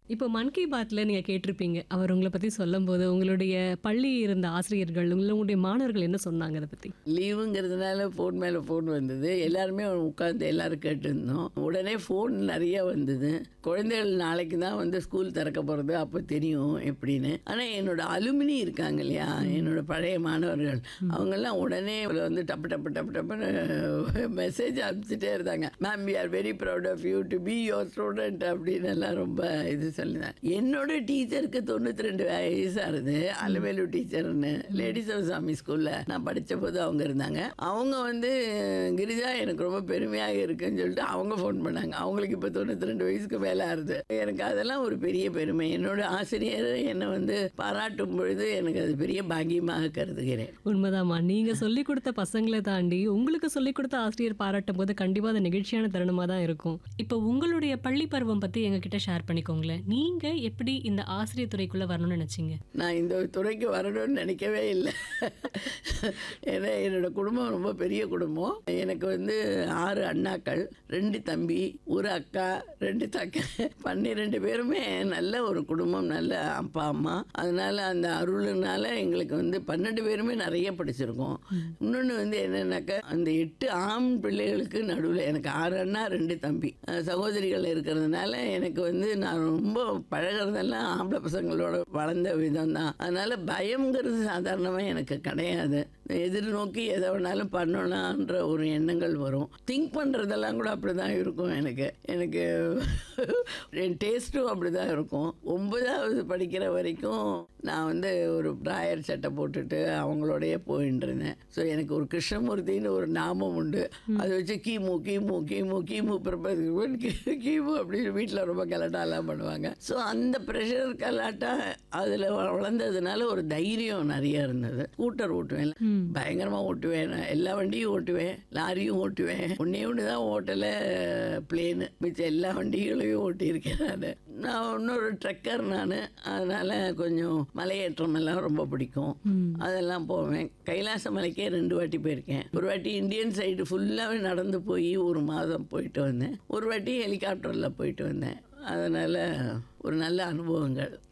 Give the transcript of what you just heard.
இப்போ மன் கி பாத்ல நீங்க கேட்டிருப்பீங்க. அவர் உங்கள பத்தி சொல்லும்போது, உங்களுடைய பள்ளி இருந்த ஆசிரியர்கள், உங்களுடைய மாணவர்கள் என்ன சொன்னாங்க அத பத்தி? லீவுங்கிறதுனால ஃபோன் மேல ஃபோன் வந்தது. எல்லாருமே உட்காந்து எல்லாரும் கேட்டுருந்தோம். உடனே ஃபோன் நெறைய வந்தது. குழந்தைகள் நாளைக்கு தான் வந்து ஸ்கூல் திறக்க போறது. அப்ப தெரியும் எப்படின்னு. ஆனா என்னோட அலுமினி இருக்காங்க இல்லையா? என்னோட பழைய மாணவர்கள். அவங்கலாம் உடனே வந்து டப்பு டப்பு டப்பு டப்புன்னு மெசேஜ் அனுப்பிச்சுட்டே இருந்தாங்க. Ma'am we are very proud of you to be your student அப்படின்னு எல்லாம் ரொம்ப இது சொல்லியிருந்தாங்க. என்னோட டீச்சருக்கு 92 வயசாகுது. அலமேலு டீச்சர்னு லேடி சிவசாமி ஸ்கூல்ல நான் படிச்சபோது அவங்க இருந்தாங்க. அவங்க வந்து கிரிஜா எனக்கு ரொம்ப பெருமையாக இருக்குன்னு சொல்லிட்டு அவங்க ஃபோன் பண்ணாங்க. அவங்களுக்கு இப்போ 92 வயசுக்கு மேல ஆகுது. எனக்கு அதெல்லாம் ஒரு பெரிய பெருமை. என்னோட ஆசிரியர் என்னை வந்து பாராட்டும் பொழுது எனக்கு அது பெரிய பாக்கியமாக கருதுகிறேன். உண்மதாம்மா. நீங்க சொல்லிக் குடுத்த பசங்கள தாண்டி, உங்களுக்கு சொல்லிக் குடுத்த ஆசிரியர் பாராட்டும்போது கண்டிப்பா அது நெகிழ்ச்சியான தருணமா தான் இருக்கும். இப்போ உங்களுடைய பள்ளி பருவம் பத்தி எங்ககிட்ட ஷேர் பண்ணிக்கோங்களேன். நீங்க எப்படி இந்த ஆசிரியர் துறைக்குள்ள வரணும்னு நினைச்சீங்க? நான் இந்த துறைக்கு வரணும்னு நினைக்கவே இல்ல. ஏன்னா என்னோட குடும்பம் ரொம்ப பெரிய குடும்பம். எனக்கு வந்து 6 அண்ணாக்கள், 2 தம்பி, 1 அக்கா, 2 தக்க 12 பேருமே நல்ல ஒரு குடும்பம். நல்ல அப்பா, அம்மா. அதனால அந்த அருளுனால எங்களுக்கு வந்து 12 பேருமே நெறைய படிச்சிருக்கோம். இன்னொன்னு வந்து என்னன்னாக்கா, அந்த 8 ஆண் பிள்ளைகளுக்கு நடுவுல எனக்கு 6 அண்ணா, 2 தம்பி. அ சகோதரிகள் இருக்கிறதுனால எனக்கு வந்து நான் ரொம்ப பழகுறதெல்லாம் ஆம்பளை பசங்களோட வளர்ந்த விதம் தான். அதனால பயம்ங்கிறது சாதாரணமா எனக்கு கிடையாது. எதிர்நோக்கி எத வேணாலும் பண்ணலான்ற ஒரு எண்ணங்கள் வரும். திங்க் பண்றதெல்லாம் கூட அப்படிதான் இருக்கும் எனக்கு. எனக்கு என் டேஸ்ட்டும் அப்படிதான் இருக்கும். 9வது படிக்கிற வரைக்கும் நான் வந்து ஒரு ட்ராயர் சட்டை போட்டுட்டு அவங்களோடயே போயிட்டு இருந்தேன். ஸோ எனக்கு ஒரு கிருஷ்ணமூர்த்தின்னு ஒரு நாமம் உண்டு. அதை வச்சு கீமு கீமு கீமு கீமு பிரபதுவன் கீமு அப்படின்னு வீட்டில் ரொம்ப கலாட்டாலாம் பண்ணுவாங்க. ஸோ அந்த ப்ரெஷர் கலாட்டா அதில் வளர்ந்ததுனால ஒரு தைரியம் நிறைய இருந்தது. ஸ்கூட்டர் ஓட்டுவேன். ம். பயங்கரமா ஓட்டுவேன். நான் எல்லா வண்டியும் ஓட்டுவேன். லாரியும் ஓட்டுவேன். ஒண்ணே ஒன்று தான் ஓட்டல பிளேனு. மிச்சம் எல்லா வண்டிகளையும் ஓட்டியிருக்கேன் நானு. நான் இன்னொரு ட்ரக்கர் நானு. அதனால கொஞ்சம் மலையேற்றம் எல்லாம் ரொம்ப பிடிக்கும். ம். அதெல்லாம் போவேன். கைலாச மலைக்கே 2 வாட்டி போயிருக்கேன். ஒரு வாட்டி இந்தியன் சைடு ஃபுல்லாவே நடந்து போய் ஒரு மாதம் போயிட்டு வந்தேன். ஒரு வாட்டி ஹெலிகாப்டர்ல போயிட்டு வந்தேன். அதனால ஒரு நல்ல அனுபவங்கள்.